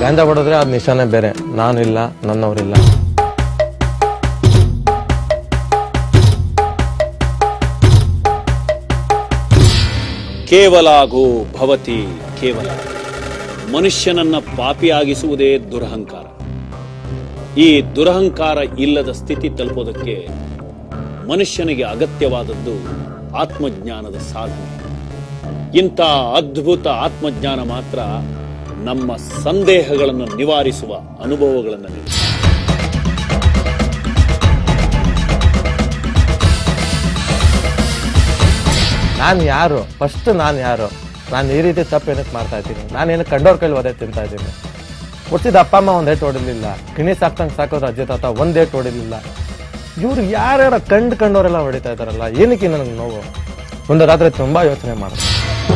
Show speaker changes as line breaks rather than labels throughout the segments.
ಗಾಂಜಾ ಹೊಡೆದ್ರೆ ಅದು ನಿಶಾನೆ ಬೇರೆ ನಾನಿಲ್ಲ ನನ್ನವರಿಲ್ಲ
ಕೇವಲಾಗೋ ಭವತಿ ಕೇವಲ ಮನುಷ್ಯನನ್ನ ಪಾಪಿಯಾಗಿಸುವುದೇ ದುರಹಂಕಾರ ಈ ದುರಹಂಕಾರ ಇಲ್ಲದ ಸ್ಥಿತಿ ತಲುಪೋದಕ್ಕೆ ಮನುಷ್ಯನಿಗೆ ಅಗತ್ಯವಾದದ್ದು ಆತ್ಮಜ್ಞಾನದ ಸಾಧನೆ ಇಂಥ ಅದ್ಭುತ ಆತ್ಮಜ್ಞಾನ ಮಾತ್ರ ನಮ್ಮ ಸಂದೇಹಗಳನ್ನು ನಿವಾರಿಸುವ ಅನುಭವಗಳನ್ನು ನೀಡುತ್ತೆ
ನಾನು ಯಾರು ಫಸ್ಟ್ ನಾನು ಯಾರು ನಾನು ಈ ರೀತಿ ತಪ್ಪು ಏನಕ್ಕೆ ಮಾಡ್ತಾ ಇದ್ದೀನಿ ನಾನೇನು ಕಂಡೋರ್ ಕೈಲಿ ಒದೆ ತಿಂತಾ ಇದ್ದೀನಿ ಹುಟ್ಟಿದ ಅಪ್ಪ ಅಮ್ಮ ಒಂದು ಏಟ್ ಹೊಡಿಲಿಲ್ಲ ಕಿಣಿ ಸಾಕ್ತಂಗೆ ಸಾಕೋದು ಅಜ್ಜಿ ತಾತ ಒಂದು ಏಟ್ ಹೊಡಿಲಿಲ್ಲ ಇವ್ರು ಯಾರ್ಯಾರ ಕಂಡು ಕಂಡವರೆಲ್ಲ ಹೊಡಿತಾ ಇದ್ದಾರಲ್ಲ ಏನಕ್ಕೆ ನನಗೆ ನೋವು ಒಂದು ರಾತ್ರಿ ತುಂಬಾ ಯೋಚನೆ ಮಾಡಿದೆ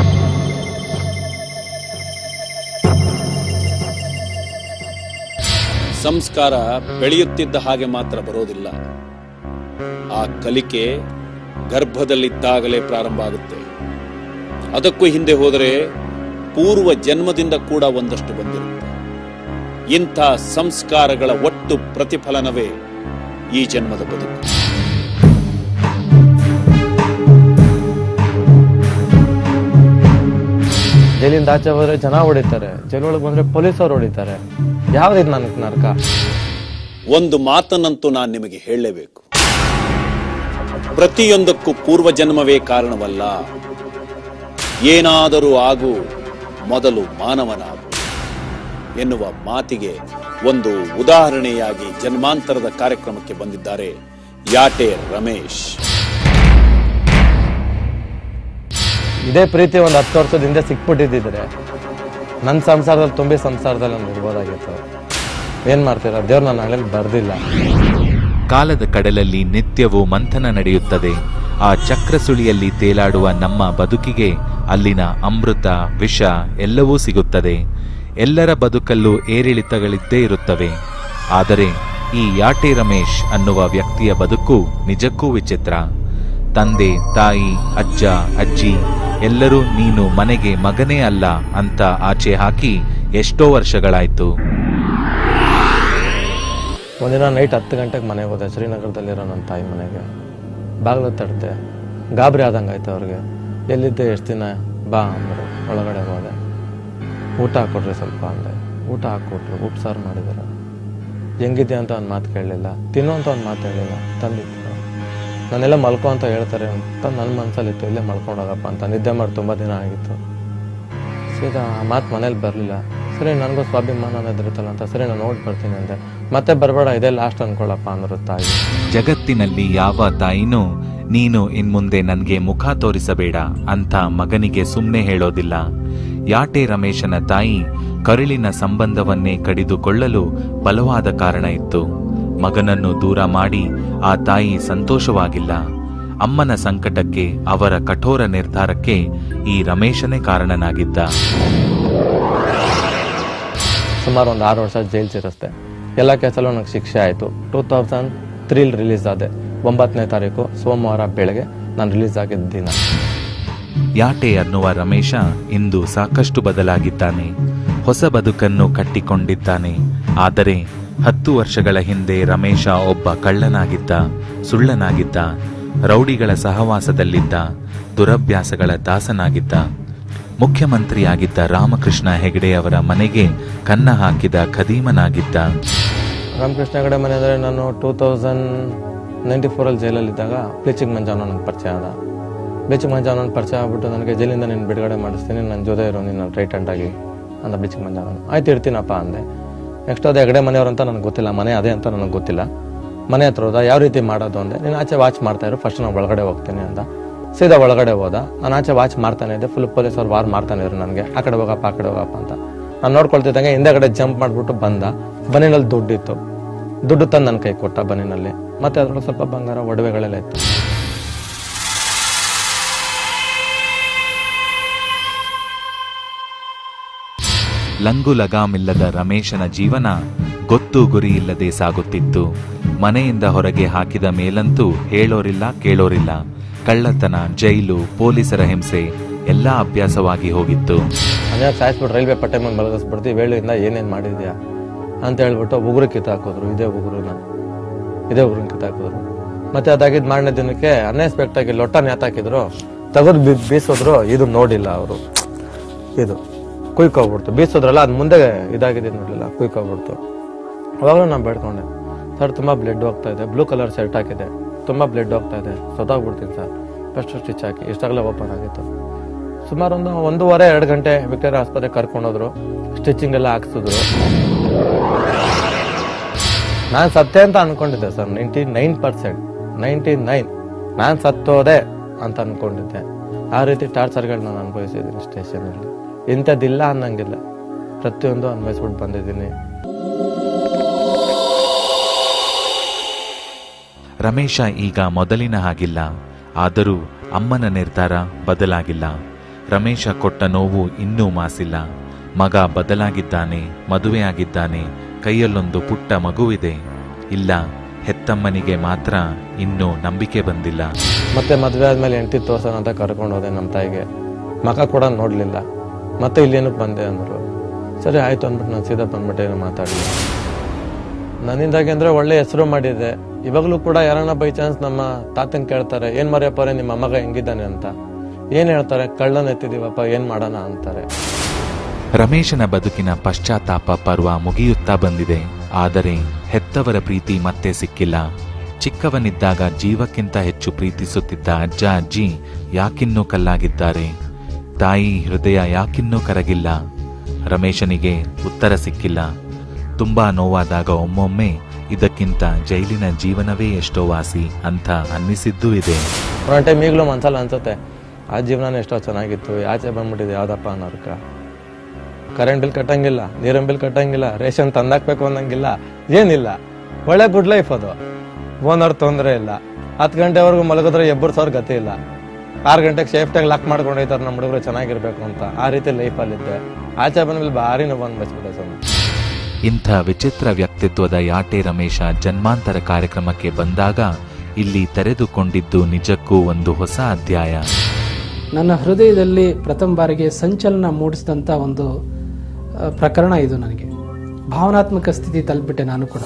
ಸಂಸ್ಕಾರ ಬೆಳೆಯುತ್ತಿದ್ದ ಹಾಗೆ ಮಾತ್ರ ಬರೋದಿಲ್ಲ ಆ ಕಲಿಕೆ ಗರ್ಭದಲ್ಲಿದ್ದಾಗಲೇ ಪ್ರಾರಂಭ ಆಗುತ್ತೆ ಅದಕ್ಕೂ ಹಿಂದೆ ಹೋದರೆ ಪೂರ್ವ ಜನ್ಮದಿಂದ ಕೂಡ ಒಂದಷ್ಟು ಬಂದಿರುತ್ತೆ ಇಂಥ ಸಂಸ್ಕಾರಗಳ ಒಟ್ಟು ಪ್ರತಿಫಲನವೇ ಈ ಜನ್ಮದ ಬದುಕು
ಜೈಲಿಂದ ಆಚೆ ಹೋದ್ರೆ ಜನ ಹೊಡಿತಾರೆ ಜೈಲೊಳಗೆ ಬಂದ್ರೆ ಪೊಲೀಸರು ಹೊಡಿತಾರೆ ಯಾವ್ದಿದ್ ನನಗೆ ನರಕ
ಒಂದು ಮಾತನ್ನಂತೂ ನಾನು ನಿಮಗೆ ಹೇಳಲೇಬೇಕು ಪ್ರತಿಯೊಂದಕ್ಕೂ ಪೂರ್ವ ಜನ್ಮವೇ ಕಾರಣವಲ್ಲ ಏನಾದರೂ ಆಗು ಮೊದಲು ಮಾನವನಾಗು ಎನ್ನುವ ಮಾತಿಗೆ ಒಂದು ಉದಾಹರಣೆಯಾಗಿ ಜನ್ಮಾಂತರದ ಕಾರ್ಯಕ್ರಮಕ್ಕೆ ಬಂದಿದ್ದಾರೆ ಯಾಟೆ ರಮೇಶ್
ಇದೇ ಪ್ರೀತಿ ಒಂದು ಹತ್ತು ವರ್ಷದ ಹಿಂದೆ ಸಿಕ್ಬಿಟ್ಟಿದ್ದಿದ್ರೆ ನನ್ನ ಸಂಸಾರದಲ್ಲಿ ತುಂಬಿ ಸಂಸಾರದಲ್ಲಿ ನಾನು ಇರ್ಬೋದಾಗಿತ್ತು ಏನ್ ಮಾಡ್ತೀರಾ ದೇವ್ರು ನನ್ನ ಹಳ್ಳಿಲಿ ಬರ್ದಿಲ್ಲ
ಕಾಲದ ಕಡಲಲ್ಲಿ ನಿತ್ಯವೂ ಮಂಥನ ನಡೆಯುತ್ತದೆ ಆ ಚಕ್ರಸುಳಿಯಲ್ಲಿ ತೇಲಾಡುವ ನಮ್ಮ ಬದುಕಿಗೆ ಅಲ್ಲಿನ ಅಮೃತ ವಿಷ ಎಲ್ಲವೂ ಸಿಗುತ್ತದೆ ಎಲ್ಲರ ಬದುಕಲ್ಲೂ ಏರಿಳಿತಗಳಿದ್ದೇ ಇರುತ್ತವೆ ಆದರೆ ಈ ಯಾಟೆ ರಮೇಶ್ ಅನ್ನುವ ವ್ಯಕ್ತಿಯ ಬದುಕು ನಿಜಕ್ಕೂ ವಿಚಿತ್ರ ತಂದೆ ತಾಯಿ ಅಜ್ಜ ಅಜ್ಜಿ ಎಲ್ಲರೂ ನೀನು ಮನೆಗೆ ಮಗನೇ ಅಲ್ಲ ಅಂತ ಆಚೆ ಹಾಕಿ ಎಷ್ಟೋ ವರ್ಷಗಳಾಯ್ತು
ಒಂದಿನ ನೈಟ್ ಹತ್ತು ಗಂಟೆಗೆ ಮನೆಗೆ ಹೋದೆ ಶ್ರೀನಗರದಲ್ಲಿರೋ ನನ್ನ ತಾಯಿ ಮನೆಗೆ ಬಾಗಿಲು ತಡ್ದೆ ಗಾಬರಿ ಆದಂಗೆ ಆಯ್ತು ಅವ್ರಿಗೆ ಎಲ್ಲಿದ್ದೆ ಎಷ್ಟು ದಿನ ಬಾ ಅಂದರು ಒಳಗಡೆ ಹೋದೆ ಊಟ ಹಾಕೊಡ್ರಿ ಸ್ವಲ್ಪ ಅಂದೆ ಊಟ ಹಾಕ್ಕೊಟ್ರು ಉಪ್ಸಾರು ಮಾಡಿದ್ದಾರೆ ಹೆಂಗಿದ್ದೆ ಅಂತ ಒಂದು ಮಾತು ಕೇಳಲಿಲ್ಲ ತಿನ್ನು ಅಂತ ಒಂದು ಮಾತು ಹೇಳಿಲ್ಲ ತಂದಿತ್ತು ನಾನೆಲ್ಲ ಮಲ್ಕೊ ಅಂತ ಹೇಳ್ತಾರೆ ಅಂತ ನನ್ನ ಮನಸ್ಸಲ್ಲಿತ್ತು ಇಲ್ಲೇ ಮಲ್ಕೊಂಡೋಗಪ್ಪ ಅಂತ ನಿದ್ದೆ ಮಾಡಿ ತುಂಬ ದಿನ ಆಗಿತ್ತು ಸೀದಾ ಆ ಮಾತು ಮನೇಲಿ ಬರಲಿಲ್ಲ ಸರಿ ನನಗೂ ಸ್ವಾಭಿಮಾನ ಅನ್ನೋದಿರುತ್ತಲ್ಲ ಅಂತ ಸರಿ ನಾನು ನೋಡಿ ಬರ್ತೀನಿ ಅಂದೆ ಮತ್ತೆ ಬರಬೇಡ ಇದೇ ಲಾಸ್ಟ್ ಅನ್ಕೊಳ್ಳಪ್ಪ ಅಂದರು ತಾಯಿ
ಜಗತ್ತಿನಲ್ಲಿ ಯಾವ ತಾಯಿನೂ ನೀನು ಇನ್ಮುಂದೆ ನನ್ಗೆ ಮುಖ ತೋರಿಸಬೇಡ ಅಂತ ಮಗನಿಗೆ ಸುಮ್ನೆ ಹೇಳೋದಿಲ್ಲ ಯಾಟೆ ರಮೇಶನ ತಾಯಿ ಕರುಳಿನ ಸಂಬಂಧವನ್ನೇ ಕಡಿದುಕೊಳ್ಳಲು ಬಲವಾದ ಕಾರಣ ಇತ್ತು ಮಗನನ್ನು ದೂರ ಮಾಡಿ ಆ ತಾಯಿ ಸಂತೋಷವಾಗಿಲ್ಲ ಅಮ್ಮನ ಸಂಕಟಕ್ಕೆ ಅವರ ಕಠೋರ ನಿರ್ಧಾರಕ್ಕೆ ಈ ರಮೇಶನೇ ಕಾರಣನಾಗಿದ್ದ
ಸುಮಾರು ಒಂದು ಆರು ವರ್ಷ ಜೈಲು ಸೇರಿಸ್ದೆ ಎಲ್ಲ ಕೇಸಲ್ಲೂ ನನಗೆ ಶಿಕ್ಷೆ ಆಯಿತು ಟೂ ತೌಸಂಡ್ ತ್ರೀಲಿ ರಿಲೀಸ್ ಆದೆ ಒಂಬತ್ತನೇ ತಾರೀಕು ಸೋಮವಾರ ಬೆಳಗ್ಗೆ ನಾನು ರಿಲೀಸ್ ಆಗಿದ್ದ ದಿನ
ಯಾಟೆ ಅನ್ನುವ ರಮೇಶ ಇಂದು ಸಾಕಷ್ಟು ಬದಲಾಗಿದ್ದಾನೆ ಹೊಸ ಬದುಕನ್ನು ಕಟ್ಟಿಕೊಂಡಿದ್ದಾನೆ ಆದರೆ ಹತ್ತು ವರ್ಷಗಳ ಹಿಂದೆ ರಮೇಶ ಒಬ್ಬ ಕಳ್ಳನಾಗಿದ್ದ ಸುಳ್ಳನಾಗಿದ್ದ ರೌಡಿಗಳ ಸಹವಾಸದಲ್ಲಿದ್ದ ದುರಭ್ಯಾಸಗಳ ದಾಸನಾಗಿದ್ದ ಮುಖ್ಯಮಂತ್ರಿಯಾಗಿದ್ದ ರಾಮಕೃಷ್ಣ ಹೆಗಡೆ ಅವರ ಮನೆಗೆ ಕನ್ನ ಹಾಕಿದ ಖದೀಮನಾಗಿದ್ದ
ರಾಮಕೃಷ್ಣ ಹೆಗಡೆ ಮನೆ ಅಂದರೆ ನಾನು ಟೂ ತೌಸಂಡ್ ನೈಂಟಿ ಫೋರಲ್ಲಿ ಜೈಲಲ್ಲಿದ್ದಾಗ ಬ್ಲೀಚಿಂಗ್ ಮಂಜಾವನ ನನಗೆ ಪರಿಚಯ ಆದ ಬ್ಲೀಚಿಂಗ್ ಮಂಜಾವನ ಪರಿಚಯ ಆಗ್ಬಿಟ್ಟು ನನಗೆ ಜೈಲಿಂದ ನೀನು ಬಿಡುಗಡೆ ಮಾಡಿಸ್ತೀನಿ ನನ್ನ ಜೊತೆ ಇರೋ ನಿನ್ನ ರೈಟ್ ಹ್ಯಾಂಡ್ ಆಗಿ ಅಂದ ಬ್ಲೀಚಿಂಗ್ ಮಂಜಾವನ ಆಯ್ತು ಇರ್ತೀನಪ್ಪ ಅಂದೆ ನೆಕ್ಸ್ಟ್ ಅದು ಹೆಗಡೆ ಮನೆಯವ್ರು ಅಂತ ನನಗೆ ಗೊತ್ತಿಲ್ಲ ಮನೆ ಅದೇ ಅಂತ ನನಗೆ ಗೊತ್ತಿಲ್ಲ ಮನೆ ಹತ್ರ ಹೋದ ಯಾವ ರೀತಿ ಮಾಡೋದು ಅಂದೆ ನೀನು ಆಚೆ ವಾಚ್ ಮಾಡ್ತಾ ಇರು ಫಸ್ಟ್ ನಾನು ಒಳಗಡೆ ಹೋಗ್ತೀನಿ ಅಂತ ಸೀದಾ ಒಳಗಡೆ ಹೋದ ನಾನು ಆಚೆ ವಾಚ್ ಮಾಡ್ತಾನೆ ಇದ್ದೆ ಫುಲ್ ಪೊಲೀಸ್ ಅವ್ರು ವಾರ್ ಮಾಡ್ತಾನೆ ಇದ್ರು ನನಗೆ ಆ ಕಡೆ ಹೋಗಪ್ಪ ಆ ಕಡೆ ಹೋಗಪ್ಪ ಅಂತ ನಾನು ನೋಡ್ಕೊಳ್ತಿದ್ದಂಗೆ ಹಿಂದೆಗಡೆ ಜಂಪ್ ಮಾಡಿಬಿಟ್ಟು ಬಂದ ಬನ್ನಿನಲ್ಲಿ ದುಡ್ಡಿತ್ತು ದುಡ್ಡು ತಂದು ನನ್ನ ಕೈ ಕೊಟ್ಟ ಬನ್ನಿನಲ್ಲಿ ಮತ್ತೆ ಅದ್ರೊಳಗೆ ಸ್ವಲ್ಪ ಬಂಗಾರ ಒಡವೆಗಳೆಲ್ಲ ಇತ್ತು
ಲಂಗು ಲಗಾಮಿಲ್ಲದ ರಮೇಶನ ಜೀವನ ಗೊತ್ತು ಗುರಿ ಇಲ್ಲದೆ ಸಾಗುತ್ತಿತ್ತು ಮನೆಯಿಂದ ಹೊರಗೆ ಹಾಕಿದ ಮೇಲಂತೂ ಹೇಳೋರಿಲ್ಲ ಕೇಳೋರಿಲ್ಲ ಕಳ್ಳತನ ಜೈಲು ಪೊಲೀಸರ ಹಿಂಸೆ ಎಲ್ಲ ಅಭ್ಯಾಸವಾಗಿ ಹೋಗಿತ್ತು
ಮನೆಯಾಗ ಸಾಯಿಸ್ಬಿಟ್ಟು ರೈಲ್ವೆ ಪಟ್ಟೆ ಮೇಲೆ ಮಲಗಿಸ್ಬಿಡ್ತೀವಿ ವೇಳೆಯಿಂದ ಏನೇನು ಮಾಡಿದ್ಯಾ ಅಂತ ಹೇಳ್ಬಿಟ್ಟು ಉಗುರು ಕಿತ್ತಾಕಿದ್ರು ಇದೇ ಉಗುರುನ ಇದೇ ಉಗುರನ್ನ ಕಿತ್ತಾಕಿದ್ರು ಮತ್ತೆ ಅದಾಗಿದ್ದು ಮಾರನೇ ದಿನಕ್ಕೆ ಅನ್ಎಕ್ಸ್ಪೆಕ್ಟ್ ಆಗಿ ಲೊಟ್ಟ ನೇತಾಕಿದ್ರು ತೆಗೆದು ಬಿ ಬೀಸಿದ್ರು ಇದು ನೋಡಿಲ್ಲ ಅವರು ಇದು ಕುಯ್ಕೋಗ್ಬಿಡ್ತು ಬೀಸಿದ್ರಲ್ಲ ಅದು ಮುಂದೆ ಇದಾಗಿದೆ ನೋಡಲಿಲ್ಲ ಕುಯ್ಕೋಗ್ಬಿಡ್ತು ಅವಾಗಲೂ ನಾನು ಬೇಡ್ಕೊಂಡೆ ಸರ್ ತುಂಬ ಬ್ಲಡ್ ಹೋಗ್ತಾ ಇದೆ ಬ್ಲೂ ಕಲರ್ ಶರ್ಟ್ ಹಾಕಿದೆ ತುಂಬ ಬ್ಲಡ್ ಹೋಗ್ತಾ ಇದೆ ಸೊತ್ತಾಗ್ಬಿಡ್ತೀನಿ ಸರ್ ಫಸ್ಟ್ ಸ್ಟಿಚ್ ಹಾಕಿ ಇಷ್ಟಾಗಲೇ ಓಪನ್ ಆಗಿತ್ತು ಸುಮಾರು ಒಂದು ಒಂದೂವರೆ ಎರಡು ಗಂಟೆ ವಿಕ್ಟೋರಿಯಾ ಆಸ್ಪತ್ರೆಗೆ ಕರ್ಕೊಂಡೋದ್ರು ಸ್ಟಿಚಿಂಗ್ ಎಲ್ಲ ಹಾಕ್ಸಿದ್ರು ನಾನು ಸತ್ತೆ ಅಂತ ಅನ್ಕೊಂಡಿದ್ದೆ sir ninety nine percent ninety nine ನಾನು ಸತ್ತೋದೆ ಅಂತ ಅನ್ಕೊಂಡಿದ್ದೆ ಆ ರೀತಿ ಟಾರ್ಚರ್ಗಳು ನಾನು ಅನುಭವಿಸಿದ್ದೀನಿ ಸ್ಟೇಷನಲ್ಲಿ ಇಂಥದ್ದಿಲ್ಲ ಅನ್ನಂಗಿಲ್ಲ ಪ್ರತಿಯೊಂದು ಅನ್ಭವಿಸ್ಬಿಟ್ಟು ಬಂದಿದ್ದೀನಿ
ರಮೇಶ ಈಗ ಮೊದಲಿನ ಹಾಗಿಲ್ಲ ಆದರೂ ಅಮ್ಮನ ನಿರ್ಧಾರ ಬದಲಾಗಿಲ್ಲ ರಮೇಶ ಕೊಟ್ಟ ನೋವು ಇನ್ನೂ ಮಾಸಿಲ್ಲ ಮಗ ಬದಲಾಗಿದ್ದಾನೆ ಮದುವೆಯಾಗಿದ್ದಾನೆ ಕೈಯಲ್ಲೊಂದು ಪುಟ್ಟ ಮಗುವಿದೆ ಇಲ್ಲ ಹೆತ್ತಮ್ಮನಿಗೆ ಮಾತ್ರ ಇನ್ನೂ ನಂಬಿಕೆ ಬಂದಿಲ್ಲ
ಮತ್ತೆ ಮದುವೆ ಆದ್ಮೇಲೆ ಹೆಂಡತಿ ತೋರ್ಸೋಣ ಅಂತ ಕರ್ಕೊಂಡು ಹೋದೆ ನಮ್ಮ ತಾಯಿಗೆ ಮಗ ಕೂಡ ನೋಡಲಿಲ್ಲ ಮತ್ತೆ ಇಲ್ಲೇನಕ್ಕೆ ಬಂದೆ ಅಂದರು ಸರಿ ಆಯ್ತು ಅಂದ್ಬಿಟ್ಟು ನಾನು ಸೀದಾ ಬಂದ್ಬಿಟ್ಟೆ ಏನೋ ಮಾತಾಡಲಿ ನನ್ನಿಂದಾಗಿ ಅಂದರೆ ಒಳ್ಳೆ ಹೆಸರು ಮಾಡಿದೆ ಇವಾಗಲೂ ಕೂಡ ಯಾರನ್ನ ಬೈ ಚಾನ್ಸ್ ನಮ್ಮ ತಾತನ್ ಕೇಳ್ತಾರೆ ಏನು ಮರ್ಯಪ್ಪರೆ ನಿಮ್ಮ ಮಗ ಹೆಂಗಿದ್ದಾನೆ ಅಂತ ಏನು ಹೇಳ್ತಾರೆ ಕಳ್ಳನ ಎತ್ತಿದೀವಪ್ಪ ಏನು ಮಾಡೋಣ ಅಂತಾರೆ
ರಮೇಶನ ಬದುಕಿನ ಪಶ್ಚಾತ್ತಾಪ ಪರ್ವ ಮುಗಿಯುತ್ತಾ ಬಂದಿದೆ ಆದರೆ ಹೆತ್ತವರ ಪ್ರೀತಿ ಮತ್ತೆ ಸಿಕ್ಕಿಲ್ಲ ಚಿಕ್ಕವನಿದ್ದಾಗ ಜೀವಕ್ಕಿಂತ ಹೆಚ್ಚು ಪ್ರೀತಿಸುತ್ತಿದ್ದ ಅಜ್ಜ ಅಜ್ಜಿ ಯಾಕಿನ್ನೂ ಕಲ್ಲಾಗಿದ್ದಾರೆ ತಾಯಿ ಹೃದಯ ಯಾಕಿನ್ನೂ ಕರಗಿಲ್ಲ ರಮೇಶನಿಗೆ ಉತ್ತರ ಸಿಕ್ಕಿಲ್ಲ ತುಂಬಾ ನೋವಾದಾಗ ಒಮ್ಮೊಮ್ಮೆ ಇದಕ್ಕಿಂತ ಜೈಲಿನ ಜೀವನವೇ ಎಷ್ಟೋ ವಾಸಿ ಅಂತ ಅನ್ನಿಸಿದ್ದೂ ಇದೆ
ಒಂದೊಂದು ಟೈಮ್ ಈಗಲೂ ಮನ್ಸಲ್ಲ ಅನ್ಸುತ್ತೆ ಆ ಜೀವನನೇ ಎಷ್ಟೋ ಚೆನ್ನಾಗಿತ್ತು ಆಚೆ ಬಂದ್ಬಿಟ್ಟಿದೆ ಯಾವ್ದಪ್ಪ ಅನ್ನೋರ್ಕ ಕರೆಂಟ್ ಬಿಲ್ ಕಟ್ಟಂಗಿಲ್ಲ ನೀರಿನ ಬಿಲ್ ಕಟ್ಟಂಗಿಲ್ಲ ರೇಷನ್ ತಂದಾಕ್ಬೇಕು ಅನ್ನಂಗಿಲ್ಲ ಏನಿಲ್ಲ ಒಳ್ಳೆ ಗುಡ್ ಲೈಫ್ ಅದು ಓನರ್ ತೊಂದರೆ ಇಲ್ಲ ಹತ್ತು ಗಂಟೆವರೆಗೂ ಮಲಗಿದ್ರೆ ಎಬ್ಬರು ಸಾವಿರ ಗತಿ ಇಲ್ಲ ಆರು ಗಂಟೆಗೆ ಸೇಫ್ಟಿಯಾಗಿ ಲಾಕ್ ಮಾಡ್ಕೊಂಡು ಹೋಯ್ತಾರೆ ನಮ್ಮ ಹುಡುಗರು ಚೆನ್ನಾಗಿರ್ಬೇಕು ಅಂತ ಆ ರೀತಿ ಲೈಫಲ್ಲಿದ್ದೆ ಆಚೆ ಬಂದ್ಮೇಲೆ ಭಾರಿ ನೋವು ಅನ್ಭವಿಸ್ಬಿಟ್ಟೆ ಸರ್
ಇಂಥ ವಿಚಿತ್ರ ವ್ಯಕ್ತಿತ್ವದ ಯಾಟೆ ರಮೇಶ ಜನ್ಮಾಂತರ ಕಾರ್ಯಕ್ರಮಕ್ಕೆ ಬಂದಾಗ ಇಲ್ಲಿ ತೆರೆದುಕೊಂಡಿದ್ದು ನಿಜಕ್ಕೂ ಒಂದು ಹೊಸ ಅಧ್ಯಾಯ
ನನ್ನ ಹೃದಯದಲ್ಲಿ ಪ್ರಥಮ ಬಾರಿಗೆ ಸಂಚಲನ ಮೂಡಿಸಿದಂಥ ಒಂದು ಆ, ಪ್ರಕರಣ ಇದು ನನಗೆ ಭಾವನಾತ್ಮಕ ಸ್ಥಿತಿ ತಲುಪಿಬಿಟ್ಟೆ ನಾನು ಕೂಡ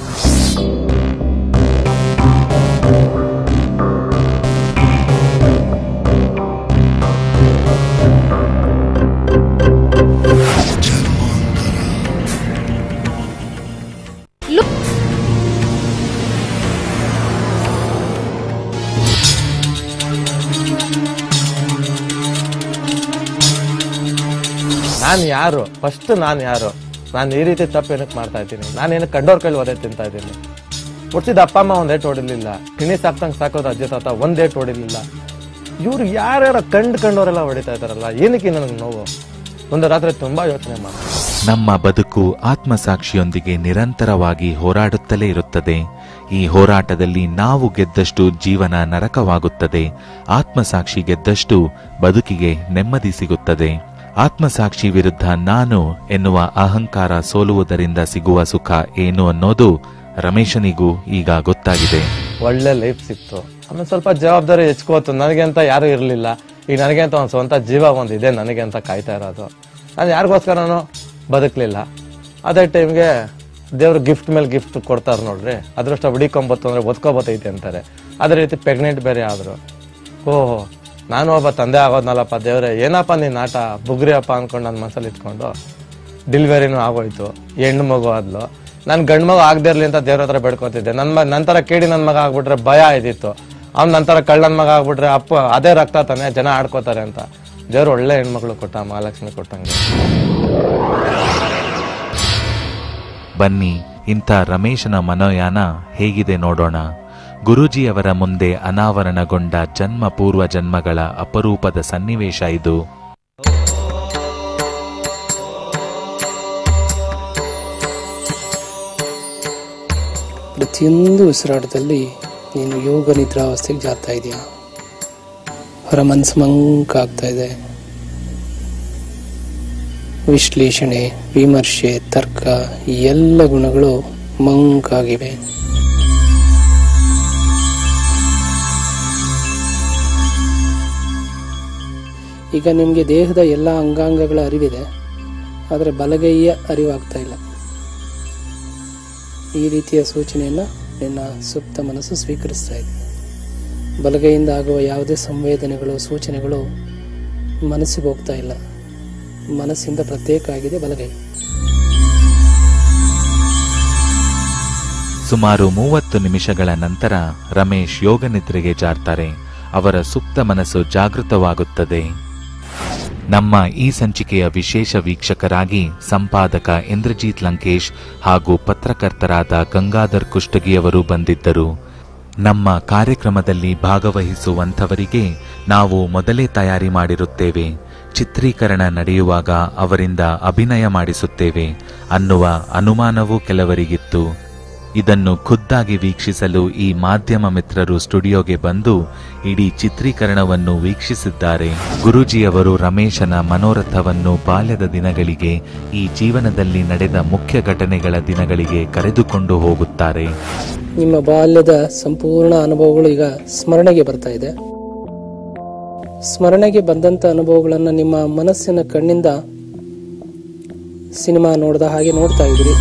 ನಾನು ಯಾರು ಫಸ್ಟ್ ನಾನು ಯಾರು ನಾನು ಈ ರೀತಿ ತಪ್ಪು ಏನಕ್ಕೆ ಮಾಡ್ತಾ ಇದ್ದೀನಿ ನಾನೇನು ಕಂಡೋರ್ ಕೈಲಿ ಒದೆ ತಿಂತಾ ಇದ್ದೀನಿ ಹುಟ್ಟಿದ ಅಪ್ಪ ಅಮ್ಮ ಒಂದ್ ಏಟ್ ಹೊಡಿಲಿಲ್ಲ ಕಿಣಿ ಸಾಕ್ತಂಗೆ ಸಾಕೋದು ಅಜ್ಜಿ ತಾತ ಒಂದ್ ಏಟ್ ಹೊಡಿಲಿಲ್ಲ ಇವ್ರು ಯಾರ್ಯಾರ ಕಂಡು ಕಂಡವರೆಲ್ಲ ಹೊಡಿತಾ ಇದಾರಲ್ಲ ಏನಕ್ಕೆ ನನಗೆ ನೋವು ಒಂದು ರಾತ್ರಿ ತುಂಬಾ ಯೋಚನೆ ಮಾಡಿ
ನಮ್ಮ ಬದುಕು ಆತ್ಮಸಾಕ್ಷಿಯೊಂದಿಗೆ ನಿರಂತರವಾಗಿ ಹೋರಾಡುತ್ತಲೇ ಇರುತ್ತದೆ ಈ ಹೋರಾಟದಲ್ಲಿ ನಾವು ಗೆದ್ದಷ್ಟು ಜೀವನ ನರಕವಾಗುತ್ತದೆ ಆತ್ಮಸಾಕ್ಷಿ ಗೆದ್ದಷ್ಟು ಬದುಕಿಗೆ ನೆಮ್ಮದಿ ಸಿಗುತ್ತದೆ ಆತ್ಮಸಾಕ್ಷಿ ವಿರುದ್ಧ ನಾನು ಎನ್ನುವ ಅಹಂಕಾರ ಸೋಲುವುದರಿಂದ ಸಿಗುವ ಸುಖ ಏನು ಅನ್ನೋದು ರಮೇಶನಿಗೂ ಈಗ ಗೊತ್ತಾಗಿದೆ
ಒಳ್ಳೆ ಲೈಫ್ ಸಿಕ್ತು ಆಮೇಲೆ ಸ್ವಲ್ಪ ಜವಾಬ್ದಾರಿ ಹೆಚ್ಕೋತು ನನಗೆ ಅಂತ ಯಾರು ಇರಲಿಲ್ಲ ಈಗ ನನಗೆ ಅಂತ ಒಂದು ಸ್ವಂತ ಜೀವ ಒಂದು ಇದೆ ನನಗೆ ಅಂತ ಕಾಯ್ತಾ ಇರೋದು ನಾನು ಯಾರಿಗೋಸ್ಕರನೂ ಬದುಕಲಿಲ್ಲ ಅದೇ ಟೈಮ್ಗೆ ದೇವ್ರು ಗಿಫ್ಟ್ ಮೇಲೆ ಗಿಫ್ಟ್ ಕೊಡ್ತಾರೆ ನೋಡ್ರಿ ಅದೃಷ್ಟ ಹುಡಿಕೊಂಬತ್ತು ಅಂದ್ರೆ ಒದ್ಕೋಬತ್ತೈತೆ ಅಂತಾರೆ ಅದೇ ರೀತಿ ಪ್ರೆಗ್ನೆಂಟ್ ಬೇರೆ ಆದರು ಓಹೋ ನಾನು ಒಬ್ಬ ತಂದೆ ಆಗೋದ್ನಲ್ಲಪ್ಪ ದೇವ್ರೆ ಏನಪ್ಪ ನೀನ್ ಆಟ ಬುಗ್ರಿ ಅಪ್ಪ ಅನ್ಕೊಂಡು ನನ್ನ ಮನಸ್ಸಲ್ಲಿ ಇಟ್ಕೊಂಡು ಡೆಲಿವರಿನೂ ಆಗೋಯ್ತು ಹೆಣ್ಣು ಮಗು ಆದ್ಲು ನಾನು ಗಂಡು ಮಗು ಆಗದೆ ಇರ್ಲಿ ಅಂತ ದೇವ್ರ ಹತ್ರ ಬೇಡ್ಕೊತಿದ್ದೆ ನನ್ನ ಮ ನಂತರ ಕೇಳಿ ನನ್ನ ಮಗ ಆಗ್ಬಿಟ್ರೆ ಭಯ ಇದ್ದಿತ್ತು ಅವ್ನ ನಂತರ ಕಳ್ಳನ ಮಗ ಆಗ್ಬಿಟ್ರೆ ಅಪ್ಪ ಅದೇ ರಕ್ತ ತಾನೆ ಜನ ಆಡ್ಕೋತಾರೆ ಅಂತ ದೇವ್ರು ಒಳ್ಳೆ ಹೆಣ್ಮಕ್ಳು ಕೊಟ್ಟ ಮಹಾಲಕ್ಷ್ಮಿ ಕೊಟ್ಟಂಗೆ
ಬನ್ನಿ ಇಂಥ ರಮೇಶನ ಮನೋಯಾನ ಹೇಗಿದೆ ನೋಡೋಣ ಗುರೂಜಿಯವರ ಮುಂದೆ ಅನಾವರಣಗೊಂಡ ಜನ್ಮ ಪೂರ್ವ ಜನ್ಮಗಳ ಅಪರೂಪದ ಸನ್ನಿವೇಶ ಇದು
ಪ್ರತಿಯೊಂದು ಉಸಿರಾಟದಲ್ಲಿ ನೀನು ಯೋಗ ನಿದ್ರಾವಸ್ಥೆಗೆ ಜಾರ್ತಾ ಇದೆಯಾ ಹೊರ ಮನಸ್ಸು ಮಂಕಾಗ್ತಾ ಇದೆ ವಿಶ್ಲೇಷಣೆ ವಿಮರ್ಶೆ ತರ್ಕ ಈ ಎಲ್ಲ ಗುಣಗಳು ಮಂಕಾಗಿವೆ ಈಗ ನಿಮಗೆ ದೇಹದ ಎಲ್ಲ ಅಂಗಾಂಗಗಳ ಅರಿವಿದೆ ಆದರೆ ಬಲಗೈಯ ಅರಿವಾಗ್ತಾ ಇಲ್ಲ ಈ ರೀತಿಯ ಸೂಚನೆಯನ್ನು ನಿನ್ನ ಸುಪ್ತ ಮನಸ್ಸು ಸ್ವೀಕರಿಸ್ತಾ ಇದೆ ಬಲಗೈಯಿಂದ ಆಗುವ ಯಾವುದೇ ಸಂವೇದನೆಗಳು ಸೂಚನೆಗಳು ಮನಸ್ಸಿಗೆ ಹೋಗ್ತಾ ಇಲ್ಲ ಮನಸ್ಸಿಂದ ಪ್ರತ್ಯೇಕ ಆಗಿದೆ ಬಲಗೈ
ಸುಮಾರು ಮೂವತ್ತು ನಿಮಿಷಗಳ ನಂತರ ರಮೇಶ್ ಯೋಗ ನಿದ್ರೆಗೆ ಜಾರ್ತಾರೆ ಅವರ ಸುಪ್ತ ಮನಸ್ಸು ಜಾಗೃತವಾಗುತ್ತದೆ ನಮ್ಮ ಈ ಸಂಚಿಕೆಯ ವಿಶೇಷ ವೀಕ್ಷಕರಾಗಿ ಸಂಪಾದಕ ಇಂದ್ರಜೀತ್ ಲಂಕೇಶ್ ಹಾಗೂ ಪತ್ರಕರ್ತರಾದ ಗಂಗಾಧರ್ ಕುಷ್ಟಗಿಯವರು ಬಂದಿದ್ದರು ನಮ್ಮ ಕಾರ್ಯಕ್ರಮದಲ್ಲಿ ಭಾಗವಹಿಸುವಂಥವರಿಗೆ ನಾವು ಮೊದಲೇ ತಯಾರಿ ಮಾಡಿರುತ್ತೇವೆ ಚಿತ್ರೀಕರಣ ನಡೆಯುವಾಗ ಅವರಿಂದ ಅಭಿನಯ ಮಾಡಿಸುತ್ತೇವೆ ಅನ್ನುವ ಅನುಮಾನವೂ ಕೆಲವರಿಗಿತ್ತು ಇದನ್ನು ಖುದ್ದಾಗಿ ವೀಕ್ಷಿಸಲು ಈ ಮಾಧ್ಯಮ ಮಿತ್ರರು ಸ್ಟುಡಿಯೋಗೆ ಬಂದು ಇಡೀ ಚಿತ್ರೀಕರಣವನ್ನು ವೀಕ್ಷಿಸಿದ್ದಾರೆ ಗುರೂಜಿಯವರು ರಮೇಶನ ಮನೋರಥವನ್ನು ಬಾಲ್ಯದ ದಿನಗಳಿಗೆ ಈ ಜೀವನದಲ್ಲಿ ನಡೆದ ಮುಖ್ಯ ಘಟನೆಗಳ ದಿನಗಳಿಗೆ ಕರೆದುಕೊಂಡು ಹೋಗುತ್ತಾರೆ
ನಿಮ್ಮ ಬಾಲ್ಯದ ಸಂಪೂರ್ಣ ಅನುಭವಗಳು ಈಗ ಸ್ಮರಣೆಗೆ ಬರ್ತಾ ಇದೆ ಸ್ಮರಣೆಗೆ ಬಂದಂತ ಅನುಭವಗಳನ್ನ ನಿಮ್ಮ ಮನಸ್ಸಿನ ಕಣ್ಣಿಂದ ಸಿನಿಮಾ ನೋಡಿದ ಹಾಗೆ ನೋಡ್ತಾ ಇದ್ರಿ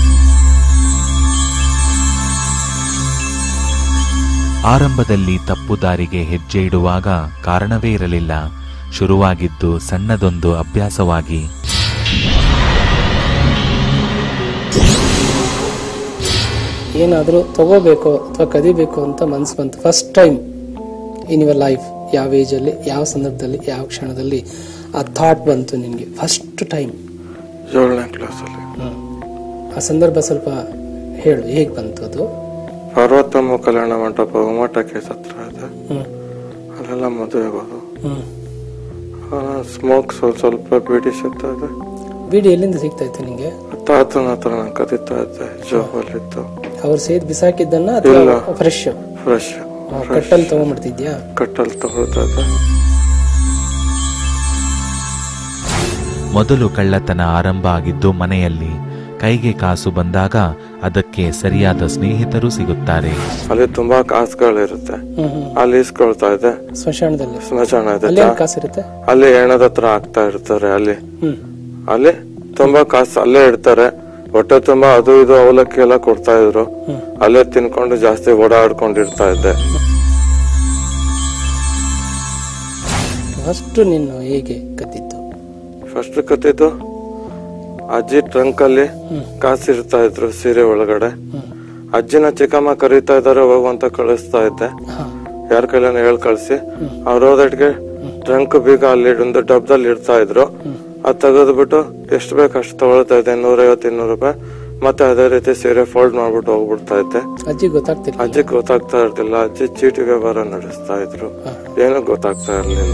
ಆರಂಭದಲ್ಲಿ ತಪ್ಪು ದಾರಿಗೆ ಹೆಜ್ಜೆ ಇಡುವಾಗ ಕಾರಣವೇ ಇರಲಿಲ್ಲ ಶುರುವಾಗಿದ್ದು ಸಣ್ಣದೊಂದು ಅಭ್ಯಾಸವಾಗಿ
ಏನಾದರೂ ತಗೋಬೇಕು ಅಥವಾ ಕದಿಬೇಕು ಅಂತ ಮನ್ಸು ಬಂತು first time in your life ಯಾವ ಏಜಲ್ಲಿ ಯಾವ ಸಂದರ್ಭದಲ್ಲಿ ಯಾವ ಕ್ಷಣದಲ್ಲಿ ಆ ಥಾಟ್ ಬಂತು ನಿನಗೆ ಫಸ್ಟ್ ಟೈಮ್
ಏಳನೇ ಕ್ಲಾಸಲ್ಲಿ
ಆ ಸಂದರ್ಭ ಸ್ವಲ್ಪ ಹೇಳು ಹೇಗೆ ಬಂತು ಅದು
ಪಾರ್ವತಮ್ಮ ಕಲ್ಯಾಣ ಮಂಟಪ ಉಮಟಕ್ಕೆ ಹತ್ರ ಇದೆ
ಹ್ಮ್
ಅಲ್ಲೆಲ್ಲ ಮದುವೆ ಆಗೋದು
ಹ್ಮ್
ಸ್ಮೋಕ್ ಸ್ವಲ್ಪ ಸ್ವಲ್ಪ ಬೀಡಿ ಸಿಗ್ತಾ ಇದೆ
ಬಿಡಿ ಎಲ್ಲಿಂದ ಸಿಗ್ತಾ ಇತ್ತು ನಿಂಗೆ
ತಾತನ ಹತ್ರ ನಾನು ಕದೀತಾ ಇದ್ದೆ ಜೋಬಲ್ಲಿತ್ತು
ಅವ್ರು ಸೇದ್ ಬಿಸಾಕಿದ್ದನ್ನ
ಇಲ್ಲ.
ಅಥವಾ ಫ್ರೆಶ್
ಫ್ರೆಶ್
ಕಟ್ಟಲ್ಲಿ ತಗೊಂಡ್ಬಿಡ್ತಿದ್ಯಾ
ಕಟ್ಟಲ್ಲಿ ತಗೊಳ್ತಾ ಇದ್ದೆ
ಮೊದಲು ಕಳ್ಳತನ ಆರಂಭ ಆಗಿದ್ದು ಮನೆಯಲ್ಲಿ ಕೈಗೆ ಕಾಸು ಬಂದಾಗ ಅದಕ್ಕೆ ಸರಿಯಾದ ಸ್ನೇಹಿತರು ಸಿಗುತ್ತಾರೆ
ಅಲ್ಲಿ ತುಂಬಾ ಕಾಸುಗಳಿರುತ್ತೆ
ಹ್ಮ್ ಹ್ಮ್
ಅಲ್ಲಿ ಇಸ್ಕೊಳ್ತಾ ಇದ್ದೆ
ಸ್ಮಶಾನದಲ್ಲಿ
ಸ್ಮಶಾನ ಇದೆ
ಅಲ್ಲಿ ಏನ್ ಕಾಸಿರುತ್ತೆ
ಅಲ್ಲಿ ಹೆಣದ ಹತ್ರ ಹಾಕ್ತಾ ಇರ್ತಾರೆ ಅಲ್ಲಿ
ಹ್ಮ್
ಅಲ್ಲಿ ತುಂಬಾ ಕಾಸು ಅಲ್ಲೇ ಇಡ್ತಾರೆ ಹೊಟ್ಟೆ ತುಂಬಾ ಅದು ಇದು ಅವಲಕ್ಕಿ ಎಲ್ಲ ಕೊಡ್ತಾ ಇದ್ರು ಅಲ್ಲೇ ತಿನ್ಕೊಂಡು ಜಾಸ್ತಿ ಓಡಾಡ್ಕೊಂಡಿರ್ತಾ ಇದ್ದೆ
ಫಸ್ಟ್ ನೀನು ಹೇಗೆ ಕತ್ತಿತ್ತು
ಫಸ್ಟ್ ಕತ್ತಿದ್ದು ಅಜ್ಜಿ ಟ್ರಂಕ್ ಅಲ್ಲಿ ಕಾಸು ಇರ್ತಾ ಇದ್ರು ಸೀರೆ ಒಳಗಡೆ ಅಜ್ಜಿನ ಚಿಕ್ಕಮ್ಮ ಕರೀತಾ ಇದಾರೆ ಹೋಗು ಅಂತ ಕಳಿಸ್ತಾ ಇದ್ದೆ
ಹಾ
ಯಾರ ಕೈಲಾನ ಹೇಳ್ ಕಳ್ಸಿ ಅವ್ರ ಹೋದಟ್ಗೆ ಟ್ರಂಕ್ ಬೀಗ ಅಲ್ಲಿ ಒಂದು ಡಬ್ದಲ್ಲಿ ಇಡ್ತಾ ಇದ್ರು ಅದ್ ತೆಗೆದ್ಬಿಟ್ಟು ಎಷ್ಟು ಬೇಕು ಅಷ್ಟು ತಗೊಳ್ತಾ ಇದ್ದೆ ನೂರೈವತ್ತು ಇನ್ನೂರು ರೂಪಾಯಿ ಮತ್ತೆ ಅದೇ ರೀತಿ ಸೀರೆ ಫೋಲ್ಡ್ ಮಾಡ್ಬಿಟ್ಟು ಹೋಗ್ಬಿಡ್ತಾ ಇದ್ದೆ
ಅಜ್ಜಿ ಗೊತ್ತಾಗ್ತಿಲ್ಲ
ಅಜ್ಜಿ ಗೊತ್ತಾಗ್ತಾ ಇರ್ಲಿಲ್ಲ ಅಜ್ಜಿ ಚೀಟಿ ವ್ಯವಹಾರ ನಡೆಸ್ತಾ ಇದ್ರು ಏನೂ ಗೊತ್ತಾಗ್ತಾ ಇರ್ಲಿಲ್ಲ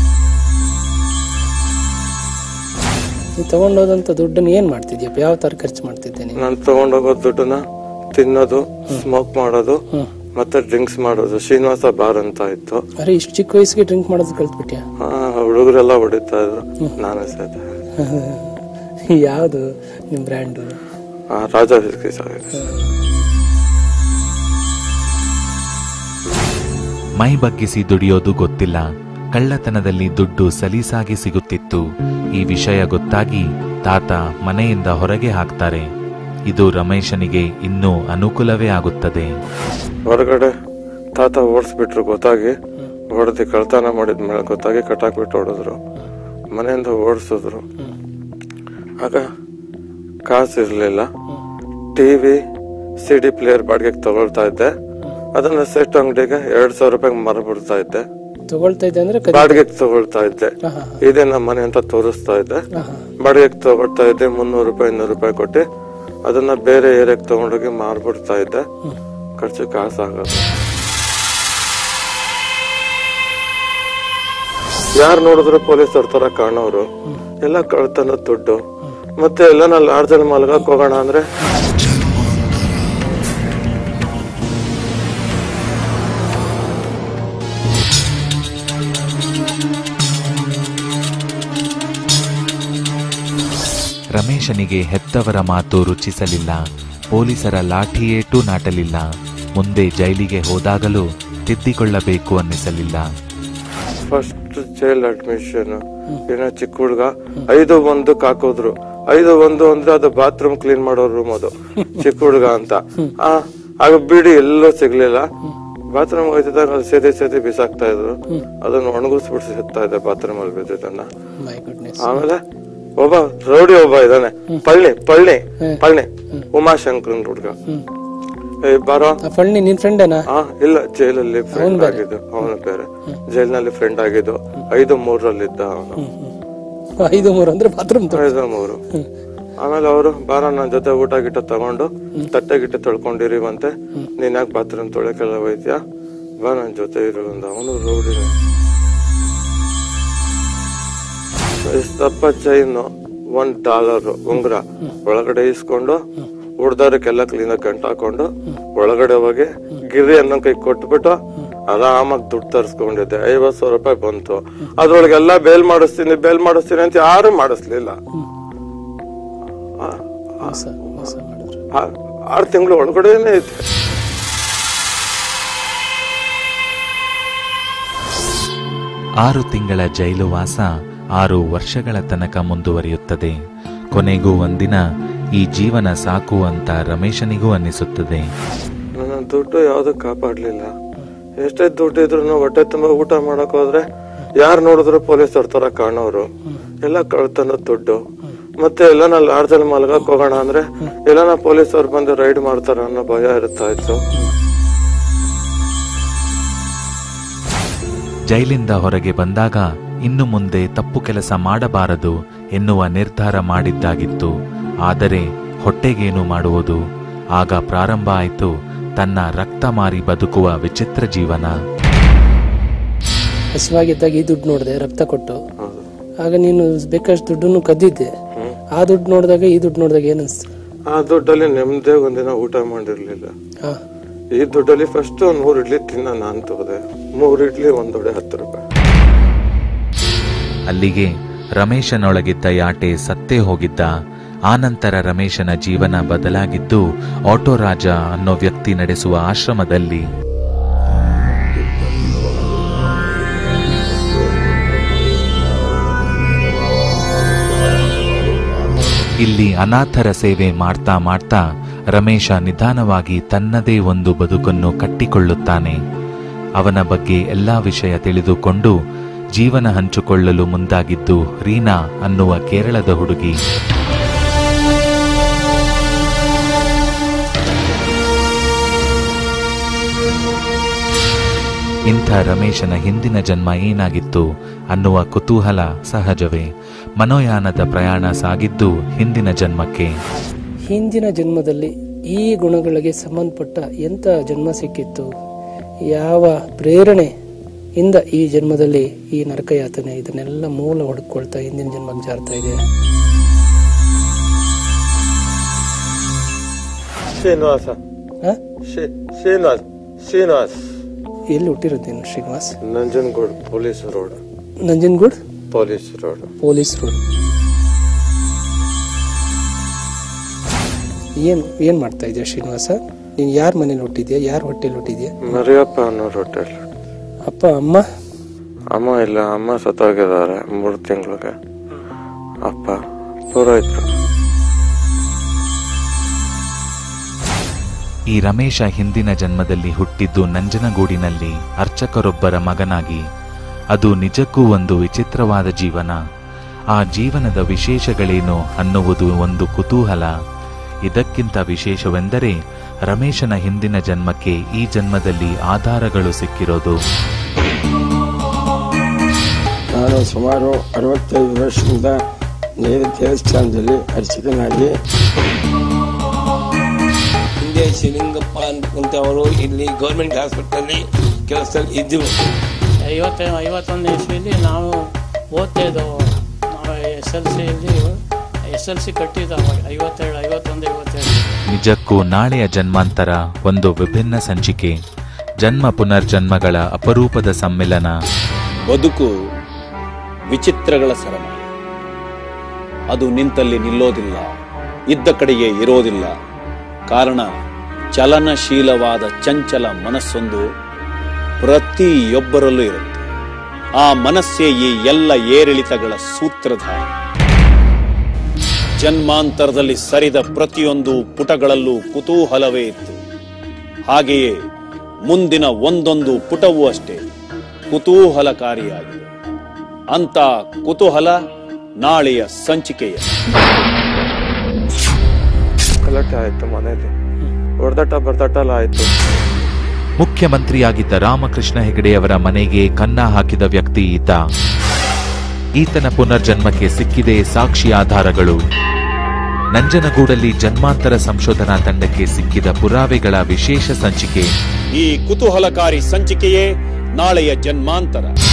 ನೀ ತಗೊಂಡೋದಂತ ದುಡ್ಡನ್ನ ಏನ್ ಮಾಡ್ತಿದ್ಯಪ್ಪ ಯಾವ ತರ ಖರ್ಚು ಮಾಡ್ತಿದ್ದೆ ನೀನು
ನಾನು ತಗೊಂಡೋಗೋ ದುಡ್ಡನ್ನ ತಿನ್ನೋದು ಸ್ಮೋಕ್ ಮಾಡೋದು ಮತ್ತೆ ಡ್ರಿಂಕ್ಸ್ ಮಾಡೋದು ಶ್ರೀನಿವಾಸ ಬಾರ್ ಅಂತ ಇತ್ತು
ಅರೆ ಇಷ್ಟು ಚಿಕ್ಕ ವಯಸ್ಸಿಗೆ ಡ್ರಿಂಕ್ ಮಾಡೋದು ಕಲ್ತ್ಬಿಟ್ಯಾ
ಹುಡುಗರೆಲ್ಲ ಹೊಡಿತಾ ಇದ್ರು ನಾನು ಸೇದೆ
ಯಾವುದು ನಿಮ್ ಬ್ರ್ಯಾಂಡು
ಆ, ರಾಜ ವಿಸ್ಕಿ ಸಾಗಿದೆ
ಮೈ ಬಗ್ಗಿಸಿ ದುಡಿಯೋದು ಗೊತ್ತಿಲ್ಲ ಕಳ್ಳತನದಲ್ಲಿ ದುಡ್ಡು ಸಲೀಸಾಗಿ ಸಿಗುತ್ತಿತ್ತು ಈ ವಿಷಯ ಗೊತ್ತಾಗಿ ತಾತ ಮನೆಯಿಂದ ಹೊರಗೆ ಹಾಕ್ತಾರೆ ಇದು ರಮೇಶನಿಗೆ ಇನ್ನೂ ಅನುಕೂಲವೇ ಆಗುತ್ತದೆ
ಹೊರಗಡೆ ತಾತ ಓಡಿಸ್ಬಿಟ್ರು ಗೊತ್ತಾಗಿ ಹೊಡೆದು ಕಳ್ತನ ಮಾಡಿದ್ಮೇಲೆ ಗೊತ್ತಾಗಿ ಕಟ್ಟಾಕ್ಬಿಟ್ಟು ಹೊಡೆದ್ರು ಮನೆಯಿಂದ ಓಡಿಸಿದ್ರು ಆಗ ಕಾಸು ಇರಲಿಲ್ಲ ಟಿವಿ ಸಿ ಡಿ ಪ್ಲೇಯರ್ ಬಾಡಿಗೆಗೆ ತಗೊಳ್ತಾ ಇದ್ದೆ ಅದನ್ನ ಸೆಟ್ ಅಂಗಡಿಗೆ ಎರಡ್ ಸಾವಿರ ರೂಪಾಯಿಗೆ ಮಾರ್ಬಿಡ್ತಾ ಇದ್ದೆ
ತಗೊಳ್ತಾ ಇದ್ದೆ ಅಂದ್ರೆ ಕದಿ-
ಬಾಡಿಗೆಗೆ ತಗೊಳ್ತಾ ಇದ್ದೆ
ಹಾ, ಹಾ,
ಇದೇ ನಮ್ಮ ಮನೆ ಅಂತ ತೋರಿಸ್ತಾ ಇದ್ದೆ
ಹಾ, ಹಾ.
ಬಾಡಿಗೆಗೆ ತಗೊಳ್ತಾ ಇದ್ದೆ ಮುನ್ನೂರು ರೂಪಾಯಿ ಇನ್ನೂರು ರೂಪಾಯಿ ಕೊಟ್ಟು ಅದನ್ನ ಬೇರೆ ಏರಿಯಾಗೆ ತಗೊಂಡೋಗಿ ಮಾರ್ಬಿಡ್ತಾ ಇದ್ದೆ ಖರ್ಚು ಕಾಸು ಆಗೋದು ಯಾರು ನೋಡಿದ್ರು ಪೊಲೀಸರ ತರ ಕಾಣೋರು ಎಲ್ಲ ಕಳ್ತನ ದುಡ್ಡು ಮತ್ತೆ ಎಲ್ಲ ನಾ ಲಾಡ್ಜಲ್ಲಿ ಮಲ್ಗಕ್ ಹೋಗೋಣ ಅಂದ್ರೆ
ರಮೇಶನಿಗೆ ಹೆತ್ತವರ ಮಾತು ರುಚಿಸಲಿಲ್ಲ ಪೊಲೀಸರ ಲಾಠಿಯೇಟೂ ನಾಟಲಿಲ್ಲ ಮುಂದೆ ಜೈಲಿಗೆ ಹೋದಾಗಲೂ ತಿದ್ದಿಕೊಳ್ಳಬೇಕು ಅನ್ನಿಸಲಿಲ್ಲ
ಫಸ್ಟ್ ಚೈಲ್ಡ್ ಅಡ್ಮಿಷನ್ ಏನೋ ಚಿಕ್ಕ ಹುಡ್ಗ ಐದು ಒಂದಕ್ಕೆ ಹಾಕೋದ್ರು ಐದು ಒಂದು ಅಂದ್ರೆ ಅದು ಬಾತ್ರೂಮ್ ಕ್ಲೀನ್ ಮಾಡೋ ರೂಮ್ ಅದು ಚಿಕ್ಕ ಹುಡ್ಗ ಅಂತ ಆ ಆಗ ಬಿಡಿ ಎಲ್ಲೂ ಸಿಗ್ಲಿಲ್ಲ ಬಾತ್ರೂಮ್ ಹೋಯ್ತಿದ್ದಾಗ ಅಲ್ಲಿ ಸೇದಿ ಸೇದಿ ಬಿಸಾಕ್ತಾ ಇದ್ರು ಅದನ್ನ ಒಣಗಿಸ್ಬಿಟ್ಟು ಸಿಗ್ತಾ ಇದೆ ಬಾತ್ರೂಮ್ ಅಲ್ಲಿ ಬಿದ್ದಿದ್ದನ್ನ
ಮೈ ಗುಡ್ನೆಸ್
ಆಮೇಲೆ ಒಬ್ಬ ರೌಡಿ ಒಬ್ಬ ಇದಾನೆ ಪಳ್ಳಿ ಪಳ್ಳಿ ಪಳ್ಳಿ ಉಮಾಶಂಕರನ್ ಹುಡ್ಗ ಏ ಬಾರೋ
ಆ ಫಳ್ಳಿ ನಿನ್ ಫ್ರೆಂಡೇನಾ
ಆ ಇಲ್ಲ ಜೈಲಲ್ಲಿ ಫ್ರೆಂಡ್ ಆಗಿದ್ದು ಅವನು ಬೇರೆ ಜೈಲಿನಲ್ಲಿ ಫ್ರೆಂಡ್ ಆಗಿದ್ದು ಐದು ಮೂರಲ್ಲಿದ್ದ ಅವನು
ಐದು ಮೂರು ಅಂದ್ರೆ ಬಾತ್ರೂಮ್
ಐದು ಮೂರು ಆಮೇಲೆ ಅವರು ಬಾರ ನನ್ನ ಜೊತೆ ಊಟ ಗಿಟ ತಗೊಂಡು ತಟ್ಟೆ ಗಿಟ್ಟ ತೊಳ್ಕೊಂಡಿರಿವಂತೆ ನೀನ್ ಯಾಕೆ ಬಾತ್ರೂಮ್ ತೊಳೆಕೆಲ್ಲ ಹೋಯ್ತ್ಯಾ ಬಾ ನನ್ನ ಜೊತೆ ಇರು ಅಂದ ಅವನು ರೌಡಿನೇ ಇಷ್ಟಪ್ಪ ಚೈನು ಒಂದ್ ಡಾಲರ್ ಉಂಗ್ರ ಒಳಗಡೆ ಇಸ್ಕೊಂಡು ಹುಡ್ದಾರಕ್ಕೆಲ್ಲ ಕ್ಲೀನ್ ಆಗಿ ಗಂಟ ಹಾಕೊಂಡು ಒಳಗಡೆ ಹೋಗಿ ಗಿರಿ ಅನ್ನೋ ಕೈ ಕೊಟ್ಬಿಟ್ಟು ಆರಾಮಾಗಿ ದುಡ್ಡು ತರಿಸ್ಕೊಂಡಿದ್ದೆ ಐವತ್ ಸಾವಿರ ರೂಪಾಯಿ ಬಂತು ಅದ್ರೊಳಗೆಲ್ಲ ಬೇಲ್ ಮಾಡಿಸ್ತೀನಿ ಬೇಲ್ ಮಾಡಿಸ್ತೀನಿ ಅಂತ ಯಾರು ಮಾಡಿಸ್ಲಿಲ್ಲ
ಮೋಸ ಮೋಸ ಮಾಡಿದ್ರು
ಆ- ಆರು ತಿಂಗಳು ಒಳಗಡೆನೆ ಐತೆ
ಆರು ತಿಂಗಳ ಜೈಲುವಾಸ ಆರು ವರ್ಷಗಳ ತನಕ ಮುಂದುವರಿಯುತ್ತದೆ ಕೊನೆಗೂ ಒಂದಿನ ಈ ಜೀವನ ಸಾಕು ಅಂತ ರಮೇಶನಿಗೂ ಅನ್ನಿಸುತ್ತದೆ
ನನ್ನ ದುಡ್ಡು ಯಾವ್ದು ಕಾಪಾಡ್ಲಿಲ್ಲ ಎಷ್ಟೇ ದುಡ್ಡು ಇದ್ರು ಹೊಟ್ಟೆ ತುಂಬಾ ಊಟ ಮಾಡಕ್ ಹೋದ್ರೆ ಯಾರು ನೋಡಿದ್ರು ಪೊಲೀಸ್ ತರ ಕಾಣೋರು ಎಲ್ಲ ಕಳ್ತನ ದುಡ್ಡು ಮತ್ತೆ ಎಲ್ಲ ನಾ ಲಾಡ್ಜಲ್ಲಿ ಮಲ್ಗಕ್ ಹೋಗೋಣ ಅಂದ್ರೆ ಎಲ್ಲ ಪೊಲೀಸ್ ಅವ್ರು ಬಂದು ರೈಡ್ ಮಾಡ್ತಾರ ಅನ್ನೋ ಭಯ ಇರ್ತಾ ಇತ್ತು
ಜೈಲಿಂದ ಹೊರಗೆ ಬಂದಾಗ ಇನ್ನು ಮುಂದೆ ತಪ್ಪು ಕೆಲಸ ಮಾಡಬಾರದು ಎನ್ನುವ ನಿರ್ಧಾರ ಮಾಡಿದ್ದಾಗಿತ್ತು ಆದರೆ ಹೊಟ್ಟೆಗೇನು ಮಾಡುವುದು ಆಗ ಪ್ರಾರಂಭ ಆಯಿತು ತನ್ನ ರಕ್ತ ಮಾರಿ ಬದುಕುವ ವಿಚಿತ್ರ ಜೀವನ
ಹಸಿವಾಗಿದ್ದಾಗ ಈ ದುಡ್ಡು ನೋಡಿದೆ ರಕ್ತ ಕೊಟ್ಟು ಆಗ ನೀನು ಬೇಕಷ್ಟು ದುಡ್ಡನ್ನು ಕದ್ದಿದ್ದೆ ಆ ದುಡ್ಡು ನೋಡಿದಾಗ ಈ ದುಡ್ಡು ನೋಡಿದಾಗ ಏನ್ ಅನ್ಸ್ತು
ಆ ದುಡ್ಡಲ್ಲಿ ನೆಮ್ಮದೇ ಒಂದಿನ ಊಟ ಮಾಡಿರ್ಲಿಲ್ಲ
ಹಾ
ಈ ದುಡ್ಡಲ್ಲಿ ಫಸ್ಟ್ ಒಂದ್ ಮೂರ್ ಇಡ್ಲಿ ತಿನ್ನ ನಾನ್ ತೋದೆ ಮೂರ್ ಇಡ್ಲಿ ಒಂದ್ ವಡೆ ಹತ್ತು ರೂಪಾಯಿ
ಅಲ್ಲಿಗೆ ರಮೇಶನೊಳಗಿದ್ದ ಯಾಟೆ ಸತ್ತೇ ಹೋಗಿದ್ದ ಆನಂತರ ರಮೇಶನ ಜೀವನ ಬದಲಾಗಿದ್ದು ಆಟೋ ರಾಜ ಅನ್ನೋ ವ್ಯಕ್ತಿ ನಡೆಸುವ ಆಶ್ರಮದಲ್ಲಿ ಇಲ್ಲಿ ಅನಾಥರ ಸೇವೆ ಮಾಡ್ತಾ ಮಾಡ್ತಾ ರಮೇಶ ನಿಧಾನವಾಗಿ ತನ್ನದೇ ಒಂದು ಬದುಕನ್ನು ಕಟ್ಟಿಕೊಳ್ಳುತ್ತಾನೆ ಅವನ ಬಗ್ಗೆ ಎಲ್ಲಾ ವಿಷಯ ತಿಳಿದುಕೊಂಡು ಜೀವನ ಹಂಚಿಕೊಳ್ಳಲು ಮುಂದಾಗಿದ್ದು ರೀನಾ ಅನ್ನುವ ಕೇರಳದ ಹುಡುಗಿ ಇಂಥ ರಮೇಶನ ಹಿಂದಿನ ಜನ್ಮ ಏನಾಗಿತ್ತು ಅನ್ನುವ ಕುತೂಹಲ ಸಹಜವೇ ಮನೋಯಾನದ ಪ್ರಯಾಣ ಸಾಗಿದ್ದು ಹಿಂದಿನ ಜನ್ಮಕ್ಕೆ
ಹಿಂದಿನ ಜನ್ಮದಲ್ಲಿ ಈ ಗುಣಗಳಿಗೆ ಸಂಬಂಧಪಟ್ಟ ಎಂತ ಜನ್ಮ ಸಿಕ್ಕಿತ್ತು ಯಾವ ಪ್ರೇರಣೆ ಇಂದ ಈ ಜನ್ಮದಲ್ಲಿ ಈ ನರಕಯಾತನೆ ಇದನ್ನೆಲ್ಲ ಮೂಲ ಹುಡುಕೊಳ್ತಾ ಹಿಂದಿನ ಜನ್ಮಕ್ಕೆ ಜಾರ್ತಾ ಇದೆ
ಶ್ರೀನಿವಾಸ
ಆ?
ಶ್ರೀ- ಶ್ರೀನಿವಾಸ್ ಶ್ರೀನಿವಾಸ್
ಎಲ್ಲಿ ಹುಟ್ಟಿರೋದು ನೀನು Srinivas
Nanjangud police road
Nanjangud
police road
police road ಏನು ಏನ್ ಮಾಡ್ತಾ ಇದೆಯಾ ಶ್ರೀನಿವಾಸ ನೀನ್ ಯಾರ ಮನೇಲಿ ಹುಟ್ಟಿದ್ಯಾ ಯಾರ ಹೊಟ್ಟೆಲಿ ಹುಟ್ಟಿದ್ಯಾ
ಮರಿಯಪ್ಪ ಅನ್ನೋ ಹೋಟೆಲ್
ಅಪ್ಪ ಅಮ್ಮ
ಅಮ್ಮ ಇಲ್ಲ ಅಮ್ಮ ಸತ್ತೋಗಿದ್ದಾರೆ ಮೂರು ತಿಂಗಳಿಗೆ ಅಪ್ಪ ಪೂರೈತರು
ಈ ರಮೇಶ ಹಿಂದಿನ ಜನ್ಮದಲ್ಲಿ ಹುಟ್ಟಿದ್ದು ನಂಜನಗೂಡಿನಲ್ಲಿ ಅರ್ಚಕರೊಬ್ಬರ ಮಗನಾಗಿ ಅದು ನಿಜಕ್ಕೂ ಒಂದು ವಿಚಿತ್ರವಾದ ಜೀವನ ಆ ಜೀವನದ ವಿಶೇಷಗಳೇನು ಅನ್ನುವುದು ಒಂದು ಕುತೂಹಲ ಇದಕ್ಕಿಂತ ವಿಶೇಷವೆಂದರೆ ರಮೇಶನ ಹಿಂದಿನ ಜನ್ಮಕ್ಕೆ ಈ ಜನ್ಮದಲ್ಲಿ ಆಧಾರಗಳು ಸಿಕ್ಕಿರೋದು
ನಾನು ಸುಮಾರು ಅರವತ್ತೈದು ವರ್ಷದಿಂದ ನೇರ ದೇವಸ್ಥಾನದಲ್ಲಿ ಅರ್ಚಕನಾಗಿ ಹಿಂದೆ ಶಿಲಿಂಗಪ್ಪ ಅಂತವರು ಇಲ್ಲಿ ಗೌರ್ಮೆಂಟ್ ಹಾಸ್ಪಿಟಲ್ ಕೆಲಸದಲ್ಲಿ ಇದ್ದವು
ಐವತ್ತ ಐವತ್ತೊಂದು ಇಸ್ವಿಲಿ ನಾವು ಓದ್ತಾ ಇದ್ದವು ನಾವು ಎಸ್ ಎಲ್ ಸಿಯಲ್ಲಿ ಎಸ್ ಎಲ್ ಸಿ ಕಟ್ಟಿದ್ದು ಅವಾಗ ಐವತ್ತೇಳು ಐವತ್ತೊಂದು ಐವತ್ತೇಳು
ನಿಜಕ್ಕೂ ನಾಳೆಯ ಜನ್ಮಾಂತರ ಒಂದು ವಿಭಿನ್ನ ಸಂಚಿಕೆ ಜನ್ಮ ಪುನರ್ಜನ್ಮಗಳ ಅಪರೂಪದ ಸಮ್ಮಿಲನ
ಬದುಕು ವಿಚಿತ್ರಗಳ ಸರಮಾಲೆ ಅದು ನಿಂತಲ್ಲಿ ನಿಲ್ಲೋದಿಲ್ಲ ಇದ್ದ ಕಡೆಯೇ ಇರೋದಿಲ್ಲ ಕಾರಣ ಚಲನಶೀಲವಾದ ಚಂಚಲ ಮನಸ್ಸೊಂದು ಪ್ರತಿಯೊಬ್ಬರಲ್ಲೂ ಇರುತ್ತೆ ಆ ಮನಸ್ಸೇ ಈ ಎಲ್ಲ ಏರಿಳಿತಗಳ ಸೂತ್ರಧಾರ ಜನ್ಮಾಂತರದಲ್ಲಿ ಸರಿದ ಪ್ರತಿಯೊಂದು ಪುಟಗಳಲ್ಲೂ ಕುತೂಹಲವೇ ಇತ್ತು ಹಾಗೆಯೇ ಮುಂದಿನ ಒಂದೊಂದು ಪುಟವೂ ಅಷ್ಟೇ ಕುತೂಹಲಕಾರಿಯಾಗಿದೆ ಅಂತ ಕುತೂಹಲ ನಾಳೆಯ ಸಂಚಿಕೆಯ
ಗಲಾಟೆ ಆಯ್ತು ಮನೇಲಿ ಹೊಡೆದಾಟ ಬರ್ದಾಟ ಎಲ್ಲ ಆಯ್ತು
ಮುಖ್ಯಮಂತ್ರಿಯಾಗಿದ್ದ ರಾಮಕೃಷ್ಣ ಹೆಗಡೆಯವರ ಮನೆಗೆ ಕನ್ನ ಹಾಕಿದ ವ್ಯಕ್ತಿ ಈತ ಈತನ ಪುನರ್ಜನ್ಮಕ್ಕೆ ಸಿಕ್ಕಿದೆ ಸಾಕ್ಷಿ ಆಧಾರಗಳು ನಂಜನಗೂಡಲ್ಲಿ ಜನ್ಮಾಂತರ ಸಂಶೋಧನಾ ತಂಡಕ್ಕೆ ಸಿಕ್ಕಿದ ಪುರಾವೆಗಳ ವಿಶೇಷ ಸಂಚಿಕೆ
ಈ ಕುತೂಹಲಕಾರಿ ಸಂಚಿಕೆಯೇ ನಾಳೆಯ ಜನ್ಮಾಂತರ